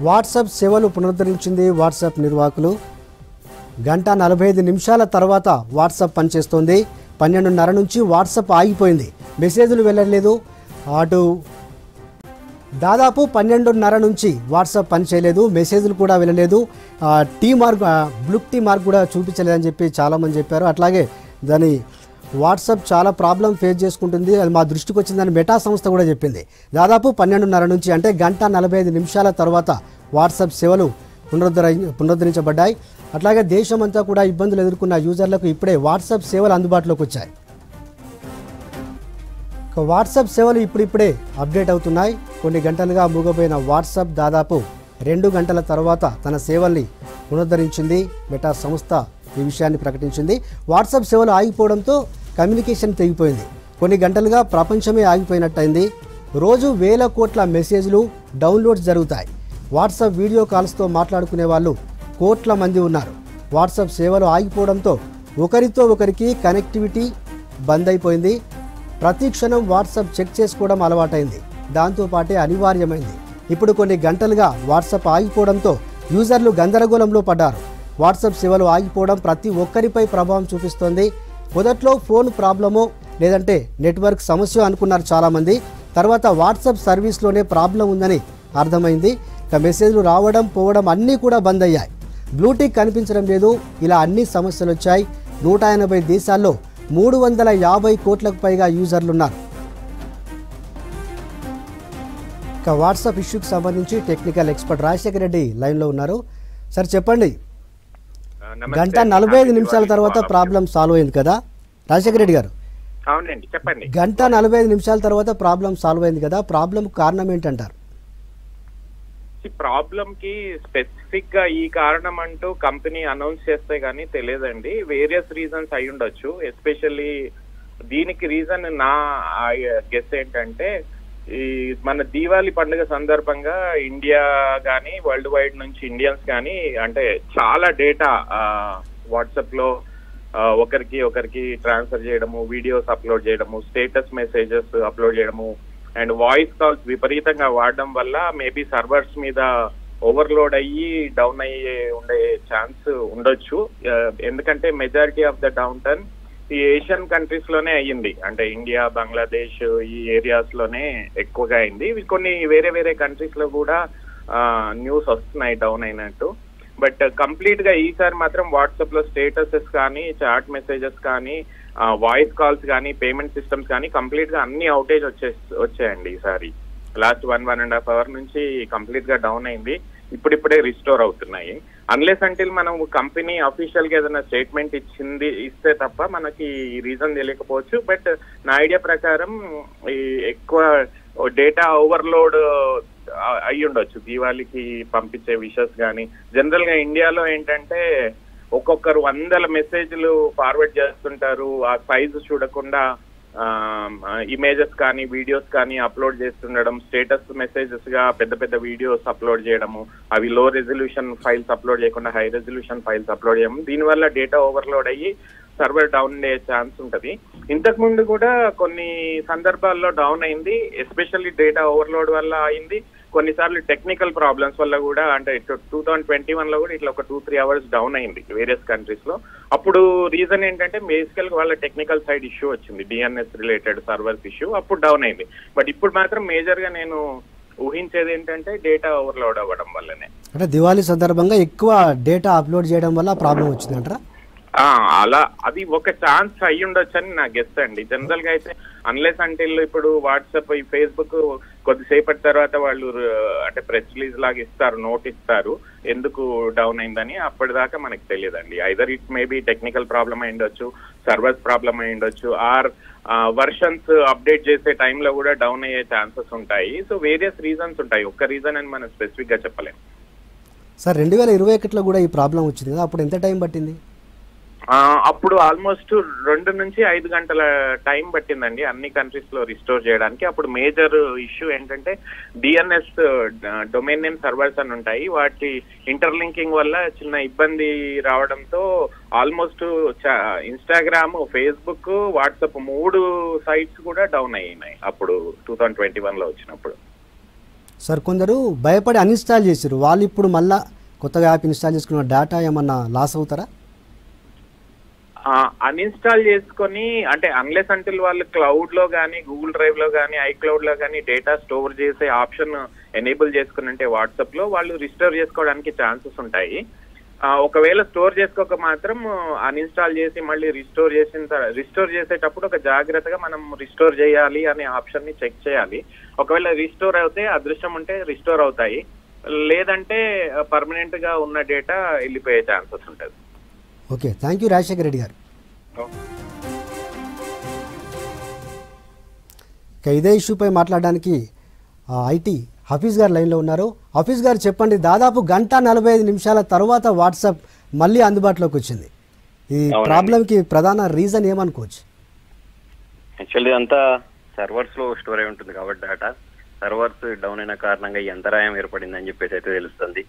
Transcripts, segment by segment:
WhatsApp సేవలు పునరుద్ధరించింది WhatsApp నిర్వాహకులు గంట నలభై ఐదు నిమిషాల తర్వాత వాట్సాప్ పనిచేస్తోంది పన్నెండున్నర నుంచి వాట్సాప్ ఆగిపోయింది మెసేజ్లు వెళ్ళలేదు అటు దాదాపు పన్నెండున్నర నుంచి వాట్సాప్ పని చేయలేదు మెసేజ్లు కూడా వెళ్ళలేదు ఆ, టీ మార్క్ ఆ, బ్లూక్ టీ మార్క్ కూడా చూపించలేదని చెప్పి చాలామంది చెప్పారు అట్లాగే దాని వాట్సాప్ చాలా ప్రాబ్లం ఫేస్ చేసుకుంటుంది అది మా దృష్టికి వచ్చిందని మెటా సంస్థ కూడా చెప్పింది దాదాపు పన్నెండున్నర నుంచి అంటే గంట నలభై ఐదు నిమిషాల తర్వాత వాట్సాప్ సేవలు పునరుద్ధర పునరుద్ధరించబడ్డాయి అట్లాగే దేశమంతా కూడా ఇబ్బందులు ఎదుర్కొన్న యూజర్లకు ఇప్పుడే వాట్సాప్ సేవలు అందుబాటులోకి వచ్చాయి ఇక వాట్సాప్ సేవలు ఇప్పుడిప్పుడే అప్డేట్ అవుతున్నాయి కొన్ని గంటలుగా మూగపోయిన వాట్సాప్ దాదాపు రెండు గంటల తర్వాత తన సేవల్ని పునరుద్ధరించింది మెటా సంస్థ ఈ విషయాన్ని ప్రకటించింది వాట్సాప్ సేవలు ఆగిపోవడంతో కమ్యూనికేషన్ తెగిపోయింది కొన్ని గంటలుగా ప్రపంచమే ఆగిపోయినట్టయింది రోజు వేల కోట్ల మెసేజ్లు డౌన్లోడ్స్ జరుగుతాయి వాట్సాప్ వీడియో కాల్స్తో మాట్లాడుకునే వాళ్ళు కోట్ల మంది ఉన్నారు వాట్సాప్ సేవలు ఆగిపోవడంతో ఒకరితో ఒకరికి కనెక్టివిటీ బంద్ అయిపోయింది ప్రతి క్షణం వాట్సాప్ చెక్ చేసుకోవడం అలవాటైంది దాంతోపాటే అనివార్యమైంది ఇప్పుడు కొన్ని గంటలుగా వాట్సాప్ ఆగిపోవడంతో యూజర్లు గందరగోళంలో పడ్డారు వాట్సాప్ సేవలు ఆగిపోవడం ప్రతి ఒక్కరిపై ప్రభావం చూపిస్తోంది మొదట్లో ఫోన్ ప్రాబ్లమో లేదంటే నెట్వర్క్ సమస్య అనుకున్నారు చాలామంది తర్వాత వాట్సాప్ సర్వీస్లోనే ప్రాబ్లం ఉందని అర్థమైంది ఇక మెసేజ్లు రావడం పోవడం అన్నీ కూడా బంద్ అయ్యాయి బ్లూటిక్ కనిపించడం లేదు ఇలా అన్ని సమస్యలు వచ్చాయి నూట ఎనభై దేశాల్లో మూడు వందల యాభై కోట్లకు పైగా యూజర్లు ఉన్నారు ఇక వాట్సాప్ ఇష్యూకి సంబంధించి టెక్నికల్ ఎక్స్పర్ట్ రాజశేఖర రెడ్డి లైన్లో ఉన్నారు సార్ చెప్పండి నమస్తే. గంట నలభై ఐదు Happy నిమిషాల Diwali తర్వాత to all of you. Problem solve అయింది కదా రాజశేఖర రెడ్డి గారు అవునండి చెప్పండి గంట నలభై ఐదు నిమిషాల తర్వాత ప్రాబ్లం సాల్వ్ అయింది కదా ప్రాబ్లం కారణం ఏంటంటారు ప్రాబ్లం కి స్పెసిఫిక్ గా ఈ కారణం అంటూ కంపెనీ అనౌన్స్ చేస్తే గానీ తెలియదండి వేరియస్ రీజన్స్ అయి ఉండొచ్చు ఎస్పెషల్లీ దీనికి రీజన్ నా గెస్ ఏంటంటే ఈ మన దీవాలి పండుగ సందర్భంగా ఇండియా గానీ వరల్డ్ వైడ్ నుంచి ఇండియన్స్ కానీ అంటే చాలా డేటా వాట్సాప్ లో ఆ, ఒకరికి ఒకరికి ట్రాన్స్ఫర్ చేయడము వీడియోస్ అప్లోడ్ చేయడము స్టేటస్ మెసేజెస్ అప్లోడ్ చేయడము అండ్ వాయిస్ కాల్స్ విపరీతంగా వాడడం వల్ల మేబీ సర్వర్స్ మీద ఓవర్లోడ్ అయ్యి డౌన్ అయ్యే ఉండే ఛాన్స్ ఉండొచ్చు ఆ, ఎందుకంటే majority of the downturn ఈ ఏషియన్ కంట్రీస్ లోనే అయ్యింది అంటే ఇండియా బంగ్లాదేశ్ ఈ ఏరియాస్ లోనే ఎక్కువగా అయింది ఇవి కొన్ని వేరే వేరే కంట్రీస్ లో కూడా న్యూస్ వస్తున్నాయి డౌన్ అయినట్టు బట్ కంప్లీట్ గా ఈసారి మాత్రం వాట్సాప్ లో స్టేటసెస్ కానీ చాట్ మెసేజెస్ కానీ వాయిస్ కాల్స్ కానీ పేమెంట్ సిస్టమ్స్ కానీ కంప్లీట్ గా అన్ని అవుటేజ్ వచ్చే వచ్చాయండి ఈసారి last one one and half hour నుంచి కంప్లీట్ గా డౌన్ అయింది ఇప్పుడిప్పుడే రిస్టోర్ అవుతున్నాయి అన్లెస్ అంటిల్ మనం కంపెనీ అఫీషియల్ గా ఏదైనా స్టేట్మెంట్ ఇచ్చింది ఇస్తే తప్ప మనకి రీజన్ తెలియకపోవచ్చు బట్ నా ఐడియా ప్రకారం ఈ ఎక్కువ డేటా ఓవర్లోడ్ అయి ఉండొచ్చు దీవాళికి పంపించే విషెస్ కానీ జనరల్ గా ఇండియాలో ఏంటంటే ఒక్కొక్కరు వందల మెసేజ్లు ఫార్వర్డ్ చేస్తుంటారు ఆ సైజు చూడకుండా ఇమేజెస్ కానీ వీడియోస్ కానీ అప్లోడ్ చేస్తుండడం స్టేటస్ మెసేజెస్ గా పెద్ద పెద్ద వీడియోస్ అప్లోడ్ చేయడము అవి లో రెజల్యూషన్ ఫైల్స్ అప్లోడ్ చేయకుండా హై రెజల్యూషన్ ఫైల్స్ అప్లోడ్ చేయడం దీనివల్ల డేటా ఓవర్లోడ్ అయ్యి సర్వర్ డౌన్ అయ్యే ఛాన్స్ ఉంటది ఇంతకు ముందు కూడా కొన్ని సందర్భాల్లో డౌన్ అయింది ఎస్పెషల్లీ డేటా ఓవర్లోడ్ వల్ల అయింది కొన్నిసార్లు టెక్నికల్ ప్రాబ్లమ్స్ వల్ల కూడా అంటే టూ థౌసండ్ ట్వంటీ వన్ లో కూడా ఇట్లా ఒక టూ త్రీ అవర్స్ డౌన్ అయింది వేరియస్ కంట్రీస్ లో అప్పుడు రీజన్ ఏంటంటే బేసికల్ గా వాళ్ళ టెక్నికల్ సైడ్ ఇష్యూ వచ్చింది డిఎన్ఎస్ రిలేటెడ్ సర్వర్స్ ఇష్యూ అప్పుడు డౌన్ అయింది బట్ ఇప్పుడు మాత్రం మేజర్ గా నేను ఊహించేది ఏంటంటే డేటా ఓవర్లోడ్ అవ్వడం వల్లనే అంటే దివాళీ సందర్భంగా ఎక్కువ డేటా అప్లోడ్ చేయడం వల్ల ప్రాబ్లం వచ్చిందంటారా ఆ, అలా అది ఒక ఛాన్స్ అయి ఉండొచ్చు అని నా గెస్ అండి జనరల్ గా అయితే అన్లెస్ అంటే ఇప్పుడు వాట్సాప్ ఈ ఫేస్బుక్ కొద్దిసేపటి తర్వాత వాళ్ళు ర- అంటే ప్రెస్ రిలీజ్ లాగా ఇస్తారు నోట్ ఇస్తారు ఎందుకు డౌన్ అయిందని అప్పటిదాకా మనకు తెలియదండి either it maybe technical problem అయి ఉండొచ్చు సర్వర్స్ ప్రాబ్లమ్ అయి ఉండొచ్చు ఆర్ వర్షన్స్ అప్డేట్ చేసే టైంలో కూడా డౌన్ అయ్యే ఛాన్సెస్ ఉంటాయి సో వేరియస్ రీజన్స్ ఉంటాయి ఒక్క రీజన్ అని మనం స్పెసిఫిక్ గా చెప్పలేం సార్ రెండు వేల ఇరవై ఒకటిలో కూడా ఈ ప్రాబ్లం వచ్చింది కదా అప్పుడు ఎంత టైం పట్టింది ఆ, అప్పుడు ఆల్మోస్ట్ రెండు నుంచి ఐదు గంటల టైం పట్టిందండి అన్ని కంట్రీస్ లో రిస్టోర్ చేయడానికి అప్పుడు మేజర్ ఇష్యూ ఏంటంటే డిఎన్ఎస్ డొమైన్ నేమ్ సర్వర్స్ అని ఉంటాయి వాటి ఇంటర్లింకింగ్ వల్ల చిన్న ఇబ్బంది రావడంతో ఆల్మోస్ట్ ఇన్స్టాగ్రామ్ ఫేస్బుక్ వాట్సాప్ మూడు సైట్స్ కూడా డౌన్ అయినాయి అప్పుడు టూ థౌజండ్ ట్వంటీ వన్ లో వచ్చినప్పుడు సార్ కొందరు భయపడి అన్ఇన్స్టాల్ చేశారు వాళ్ళు ఇప్పుడు మళ్ళా కొత్తగా యాప్ ఇన్స్టాల్ చేసుకున్న డేటా ఏమన్నా లాస్ అవుతారా అన్ఇన్స్టాల్ చేసుకొని అంటే అన్లెస్ అంటిల్ వాళ్ళు క్లౌడ్ లో కానీ గూగుల్ డ్రైవ్ లో కానీ ఐక్లౌడ్ లో కానీ డేటా స్టోర్ చేసే ఆప్షన్ ఎనేబుల్ చేసుకుని అంటే వాట్సాప్ లో వాళ్ళు రిస్టోర్ చేసుకోవడానికి ఛాన్సెస్ ఉంటాయి ఆ, ఒకవేళ స్టోర్ చేసుకోక మాత్రం అన్ఇన్స్టాల్ చేసి మళ్ళీ రిస్టోర్ చేసిన రిస్టోర్ చేసేటప్పుడు ఒక జాగ్రత్తగా మనం రిస్టోర్ చేయాలి అనే ఆప్షన్ ని చెక్ చేయాలి ఒకవేళ రిస్టోర్ అవుతే అదృష్టం ఉంటే రిస్టోర్ అవుతాయి లేదంటే పర్మనెంట్ గా ఉన్న డేటా వెళ్ళిపోయే ఛాన్సెస్ ఉంటుంది okay thank you Rajasekhara Reddy garu ఇక ఇదే ఇష్యూపై మాట్లాడడానికి ఆ, ఐటీ హఫీజ్ గారు లైన్లో ఉన్నారు హఫీజ్ గారు చెప్పండి దాదాపు గంట నలభై ఐదు నిమిషాల తర్వాత వాట్సాప్ మళ్ళీ అందుబాటులోకి వచ్చింది ఈ అవునండి. ప్రాబ్లంకి ప్రధాన రీజన్ ఏమనుకోవచ్చు యాక్చువల్లీ అంతా సర్వర్స్ లో స్టోర్ అయి ఉంటుంది కాబట్టి డేటా సర్వర్స్ డౌన్ అయిన కారణంగా ఈ అంతరాయం ఏర్పడిందని చెప్పేసి అయితే తెలుస్తుంది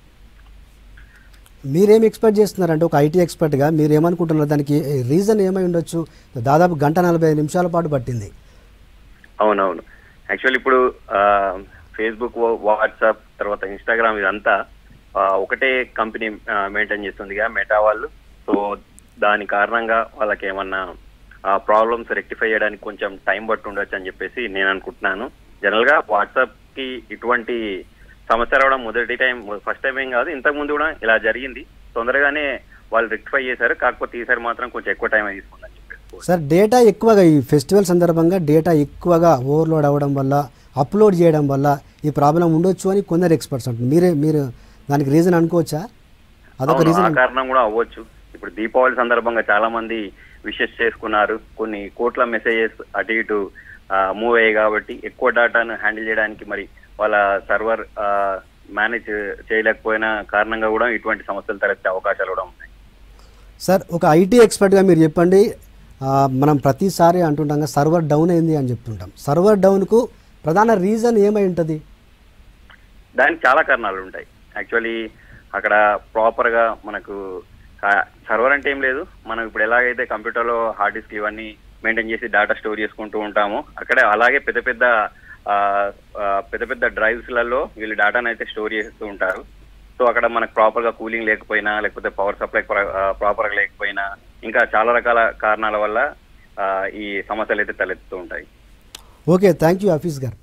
మీరేం ఎక్స్పెక్ట్ చేస్తున్నారంటే ఒక ఐటీ ఎక్స్పర్ట్గా మీరు ఏమనుకుంటున్నారు దానికి రీజన్ ఏమై ఉండొచ్చు దాదాపు గంట నలభై ఐదు నిమిషాల పాటు పట్టింది అవునవును యాక్చువల్లీ ఇప్పుడు ఫేస్బుక్ వాట్సాప్ తర్వాత ఇన్స్టాగ్రామ్ ఇదంతా ఆ, ఒకటే కంపెనీ మెయింటైన్ చేస్తుందిగా మెటా వాళ్ళు సో దాని కారణంగా వాళ్ళకి ఏమన్నా ప్రాబ్లమ్స్ రెక్టిఫై చేయడానికి కొంచెం టైం పట్టి ఉండొచ్చు అని చెప్పేసి నేను అనుకుంటున్నాను జనరల్ గా వాట్సాప్ కి ఇటువంటి సమస్య రావడం మొదటి టైం ఫస్ట్ టైం ఏం కాదు ఇంతకు ముందు కూడా ఇలా జరిగింది తొందరగానే వాళ్ళు రెక్టిఫై చేశారు కాకపోతే ఈసారి మాత్రం కొంచెం ఎక్కువ టైం తీసుకుందని చెప్పేసి సార్ డేటా ఎక్కువగా ఈ ఫెస్టివల్ సందర్భంగా డేటా ఎక్కువగా ఓవర్లోడ్ అవ్వడం వల్ల అప్లోడ్ చేయడం వల్ల ఈ ప్రాబ్లం ఉండొచ్చు అని కొందరు ఎక్స్పర్ట్స్ అంటున్నారు మీరే మీరు దానికి రీజన్ అనుకోవచ్చా అదొక అవును, ఆ రీజన్ కారణం కూడా అవ్వచ్చు ఇప్పుడు దీపావళి సందర్భంగా చాలా మంది విషెస్ చేసుకున్నారు కొన్ని కోట్ల మెసేజెస్ అటు ఇటు మూవ్ అయ్యాయి కాబట్టి ఎక్కువ డేటాను హ్యాండిల్ చేయడానికి మరి వాళ్ళ సర్వర్ మేనేజ్ చేయలేకపోయిన కారణంగా కూడా ఇటువంటి సమస్యలు తలెత్తే అవకాశాలు కూడా ఉన్నాయి సార్ ఒక ఐటీ ఎక్స్పర్ట్గా మీరు చెప్పండి ఆ, మనం ప్రతిసారి అంటుంటాం సర్వర్ డౌన్ అయింది అని చెప్తుంటాం సర్వర్ డౌన్కు ప్రధాన రీజన్ ఏమై ఉంటుంది దానికి చాలా కారణాలు ఉంటాయి యాక్చువల్లీ అక్కడ ప్రాపర్ గా మనకు సర్వర్ అంటే ఏం లేదు మనం ఇప్పుడు ఎలాగైతే కంప్యూటర్ లో హార్డ్ డిస్క్ ఇవన్నీ మెయింటైన్ చేసి డేటా స్టోర్ చేసుకుంటూ ఉంటామో అక్కడ అలాగే పెద్ద పెద్ద ఆ, ఆ, పెద్ద పెద్ద డ్రైవ్స్ లలో వీళ్ళు డేటాను అయితే స్టోర్ చేస్తూ ఉంటారు సో అక్కడ మనకు ప్రాపర్ గా కూలింగ్ లేకపోయినా లేకపోతే పవర్ సప్లై ప్రాపర్ గా లేకపోయినా ఇంకా చాలా రకాల కారణాల వల్ల ఆ, ఈ సమస్యలు అయితే తలెత్తుతూ ఉంటాయి ఓకే థ్యాంక్ యూ హఫీజ్ గారు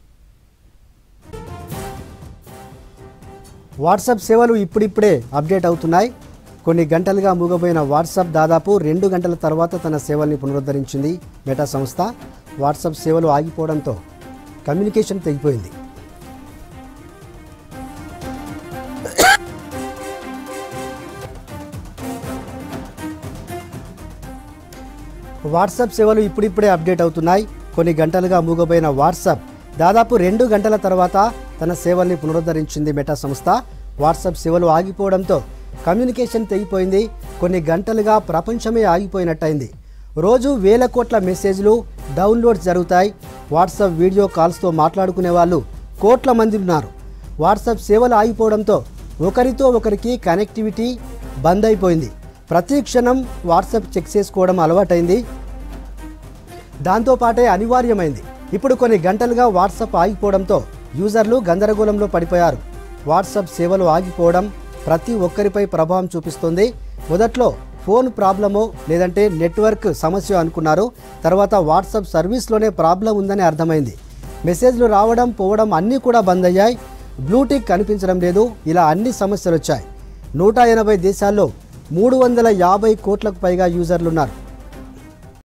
వాట్సాప్ సేవలు ఇప్పుడిప్పుడే అప్డేట్ అవుతున్నాయి కొన్ని గంటలుగా మూగపోయిన వాట్సాప్ దాదాపు రెండు గంటల తర్వాత తన సేవల్ని పునరుద్ధరించింది మెటా సంస్థ వాట్సాప్ సేవలు ఆగిపోవడంతో కమ్యూనికేషన్ తెగిపోయింది వాట్సాప్ సేవలు ఇప్పుడిప్పుడే అప్డేట్ అవుతున్నాయి కొన్ని గంటలుగా మూగపోయిన వాట్సాప్ దాదాపు రెండు గంటల తర్వాత తన సేవల్ని పునరుద్ధరించింది మెటా సంస్థ వాట్సాప్ సేవలు ఆగిపోవడంతో కమ్యూనికేషన్ తెగిపోయింది కొన్ని గంటలుగా ప్రపంచమే ఆగిపోయినట్టయింది రోజు వేల కోట్ల మెసేజ్లు డౌన్లోడ్స్ జరుగుతాయి వాట్సాప్ వీడియో కాల్స్తో మాట్లాడుకునే వాళ్ళు కోట్ల మంది ఉన్నారు వాట్సాప్ సేవలు ఆగిపోవడంతో ఒకరితో ఒకరికి కనెక్టివిటీ బంద్ అయిపోయింది ప్రతి క్షణం వాట్సాప్ చెక్ చేసుకోవడం అలవాటైంది దాంతోపాటే అనివార్యమైంది ఇప్పుడు కొన్ని గంటలుగా వాట్సాప్ ఆగిపోవడంతో యూజర్లు గందరగోళంలో పడిపోయారు వాట్సాప్ సేవలు ఆగిపోవడం ప్రతి ఒక్కరిపై ప్రభావం చూపిస్తుంది మొదట్లో ఫోన్ ప్రాబ్లమో లేదంటే నెట్వర్క్ సమస్య అనుకున్నారు తర్వాత వాట్సాప్ సర్వీస్లోనే ప్రాబ్లం ఉందని అర్థమైంది మెసేజ్లు రావడం పోవడం అన్నీ కూడా బంద్ అయ్యాయి బ్లూటిక్ కనిపించడం లేదు ఇలా అన్ని సమస్యలు వచ్చాయి నూట ఎనభై దేశాల్లో మూడు వందల యాభై కోట్లకు పైగా యూజర్లు ఉన్నారు